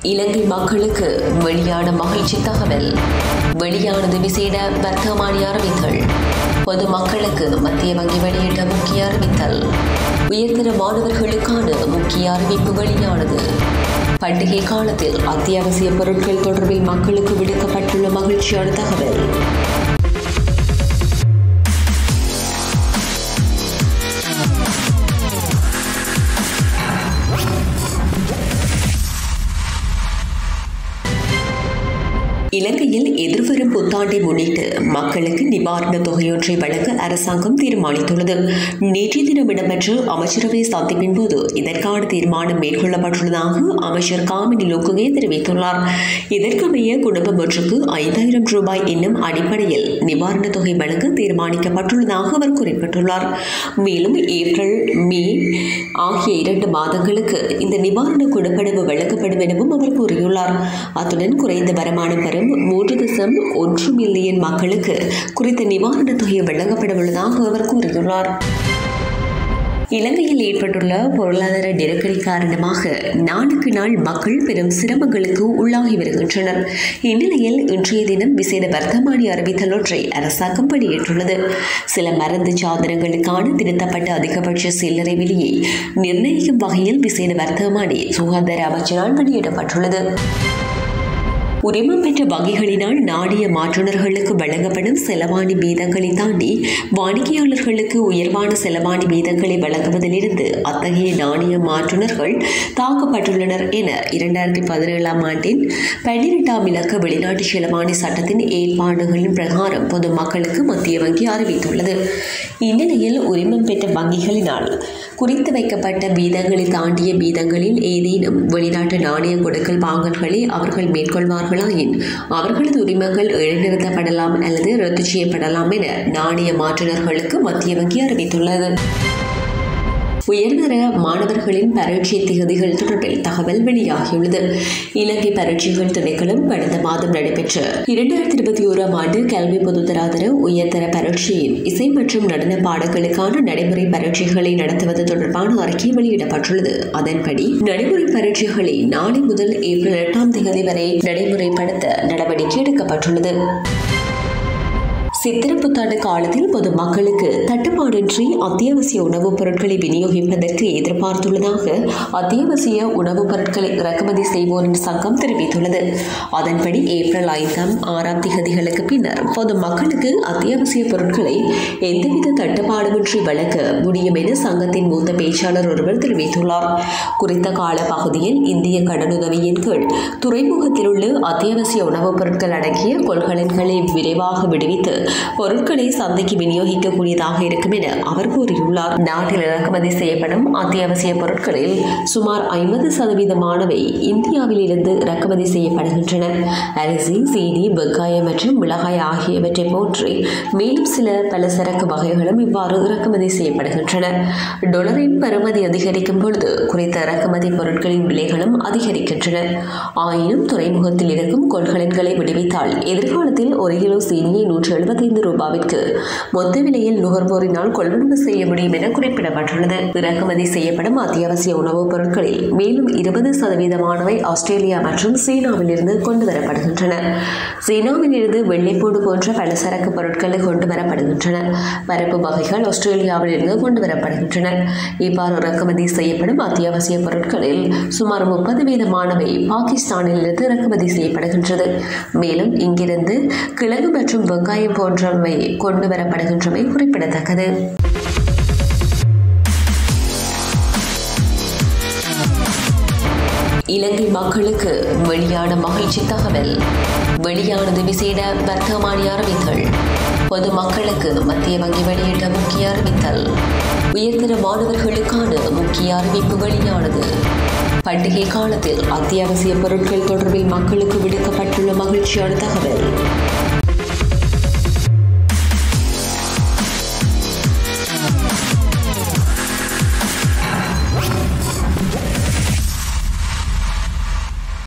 இலங்கை மக்களுக்கு வெளியான மகிழ்ச்சி தகவல் வெளியானது விசேட வர்த்தமானி அறிவித்தல் பொதுமக்களுக்கு மத்திய வங்கி வெளியிட்ட முக்கிய அறிவித்தல் உயர்தர மாணவர்களுக்கான முக்கிய அறிவிப்பு வெளியானது பண்டிகை காலத்தில் அத்தியாவசிய பொருட்கள் தொடர்பில் மக்களுக்கு விடுக்கப்பட்டுள்ள மகிழ்ச்சியான தகவல் இலங்கையில் எதிர்வரும் புத்தாண்டை முன்னிட்டு மக்களுக்கு நிவாரணத் தொகையொன்றை வழங்க அரசாங்கம் தீர்மானித்துள்ளது நேற்றைய தினம் இடம்பெற்ற அமைச்சரவை சந்திப்பின் போது இதற்கான தீர்மானம் மேற்கொள்ளப்பட்டுள்ளதாக அமைச்சர் காமினி லோக்குகே தெரிவித்துள்ளார் இதற்கமைய குடும்பம் ஒன்றுக்கு ஐந்தாயிரம் ரூபாய் என்னும் அடிப்படையில் நிவாரணத் தொகை வழங்க தீர்மானிக்கப்பட்டுள்ளதாக அவர் குறிப்பிட்டுள்ளார் மேலும் ஏப்ரல் மே ஆகிய இரண்டு மாதங்களுக்கு இந்த நிவாரண கொடுப்பனவு வழங்கப்படும் எனவும் அவர் கூறியுள்ளார் அத்துடன் குறைந்த வருமானம் பெறும் மூன்று தசம் ஒன்று மில்லியன் மக்களுக்கு குறித்த நிவாரணத் தொகை வழங்கப்பட உள்ளதாக அவர் கூறியுள்ளார் இலங்கையில் ஏற்பட்டுள்ள பொருளாதார நெருக்கடி காரணமாக நாளுக்கு நாள் மக்கள் பெரும் சிரமங்களுக்கு உள்ளாகி வருகின்றனர் இந்நிலையில் இன்றைய தினம் விசேட வர்த்தமானி அறிவித்தல் ஒன்றை அரசாங்கம் வெளியிட்டுள்ளது சில மருந்து சாதனங்களுக்கான திருத்தப்பட்ட அதிகபட்ச சில்லறை விலையை நிர்ணயிக்கும் வகையில் விசேட வர்த்தமானி சுகாதார அமைச்சரால் வெளியிடப்பட்டுள்ளது உரிமம் பெற்ற வங்கிகளினால் நாடிய மாற்றுநர்களுக்கு வழங்கப்படும் செலவாணி வீதங்களை தாண்டி வாடிக்கையாளர்களுக்கு உயர்வான செலவாணி வீதங்களை வழங்குவதிலிருந்து அத்தகைய நாணய மாற்றுநர்கள் தாக்கப்பட்டுள்ளனர் என இரண்டாயிரத்தி பதினேழாம் ஆண்டின் பன்னிரெண்டாம் இலக்க வெளிநாட்டு செலவாணி சட்டத்தின் ஏற்பாடுகளின் பிரகாரம் பொதுமக்களுக்கு மத்திய வங்கி அறிவித்துள்ளது இந்நிலையில் உரிமம் பெற்ற வங்கிகளினால் குறித்து வைக்கப்பட்ட வீதங்களை தாண்டிய வீதங்களில் ஏதேனும் வெளிநாட்டு நாணய கொடுக்கல் வாங்கல்களை அவர்கள் மேற்கொள்வார்களாயின் அவர்களது உரிமங்கள் இடைநிறுத்தப்படலாம் அல்லது ரத்து செய்யப்படலாம் என நாணய மாற்றுநர்களுக்கு மத்திய வங்கி அறிவித்துள்ளது உயர்தர மாணவர்களின் பரீட்சை திகதிகள் தொடர்பில் தகவல் வெளியாகியுள்ளது இலங்கை பரீட்சைகள் திணைக்களம் கடந்த மாதம் நடைபெற்ற இரண்டாயிரத்தி இருபத்தி ஓராம் ஆண்டு கல்வி பொதுத்தராதர உயர்தர பரீட்சையின் இசை மற்றும் நடன பாடங்களுக்கான நடைமுறை பரீட்சைகளை நடத்துவது தொடர்பான அறிக்கை வெளியிடப்பட்டுள்ளது அதன்படி நடைமுறை பரீட்சைகளை நாளை முதல் ஏப்ரல் எட்டாம் தேதி வரை நடைமுறைப்படுத்த நடவடிக்கை எடுக்கப்பட்டுள்ளது சித்திர புத்தாண்டு காலத்தில் பொதுமக்களுக்கு தட்டுப்பாடின்றி அத்தியாவசிய உணவுப் பொருட்களை விநியோகிப்பதற்கு எதிர்பார்த்துள்ளதாக அத்தியாவசிய உணவுப் பொருட்களை இறக்குமதி செய்வோரின் சங்கம் தெரிவித்துள்ளது அதன்படி ஏப்ரல் ஐந்தாம் ஆறாம் திகதிகளுக்கு பின்னர் பொதுமக்களுக்கு அத்தியாவசிய பொருட்களை எந்தவித தட்டுப்பாடுமின்றி வழங்க முடியும் என சங்கத்தின் மூத்த பேச்சாளர் ஒருவர் தெரிவித்துள்ளார் குறித்த கால பகுதியில் இந்திய கடனுதவியின் கீழ் துறைமுகத்தில் உள்ள அத்தியாவசிய உணவுப் பொருட்கள் அடங்கிய கொள்கலன்களை விரைவாக விடுவித்து பொருட்களை சந்தைக்கு விநியோகிக்கக்கூடியதாக இருக்கும் என அவர் கூறியுள்ளார் நாட்டில் இறக்குமதி செய்யப்படும் அத்தியாவசிய பொருட்களில் சுமார் ஐம்பது சதவீதமானவை இந்தியாவில் இருந்து இறக்குமதி செய்யப்படுகின்றன அரிசி சீனி வெங்காயம் மற்றும் மிளகாய் ஆகியவற்றை போன்றே மேலும் சில பலசரக்கு வகைகளும் இவ்வாறு இறக்குமதி செய்யப்படுகின்றன டொலரின் பெறுமதி அதிகரிக்கும் பொழுது குறித்த இறக்குமதி பொருட்களின் விலைகளும் அதிகரிக்கின்றன ஆயினும் துறைமுகத்தில் இருக்கும் கொள்கலன்களை விடுவித்தால் எதிர்காலத்தில் ஒரு கிலோ சீனியை நூற்று எழுபத்தைந்து ரூபாவிற்கு மொத்த விலையில் நுகர்வோரினால் கொள்வனவு செய்ய முடியும் என குறிப்பிடப்பட்டுள்ளது இறக்குமதி செய்யப்படும் அத்தியாவசிய உணவுப் பொருட்களில் மேலும் இருபது சதவீதமானவை ஆஸ்திரேலியா மற்றும் சீனாவில் இருந்து கொண்டு வரப்படுகின்றன சீனாவில் இருந்து வெள்ளைப்பூடு போன்ற பலசரக்கு பொருட்கள் கொண்டு வரப்படுகின்றன பருப்பு வகைகள் ஆஸ்திரேலியாவில் இருந்து கொண்டு வரப்படுகின்றன இவ்வாறு இறக்குமதி செய்யப்படும் அத்தியாவசிய பொருட்களில் சுமார் முப்பது வீதமானவை பாகிஸ்தானில் இருந்து இறக்குமதி செய்யப்படுகின்றது மேலும் இங்கிருந்து கிழங்கு மற்றும் வெங்காயம் போன்றவை கொண்டு வரப்படுகின்றமை குறிப்பிடத்தக்கது இலங்கை மக்களுக்கு வெளியான மகிழ்ச்சி தகவல் வெளியானது விசேட வர்த்தமானி அறிவித்தல் பொதுமக்களுக்கு மத்திய வங்கி வெளியிட்ட முக்கிய அறிவித்தல் உயர்தர மாணவர்களுக்கான முக்கிய அறிவிப்பு வெளியானது பண்டிகை காலத்தில் அத்தியாவசிய பொருட்கள் தொடர்பில் மக்களுக்கு விடுக்கப்பட்டுள்ள மகிழ்ச்சியான தகவல்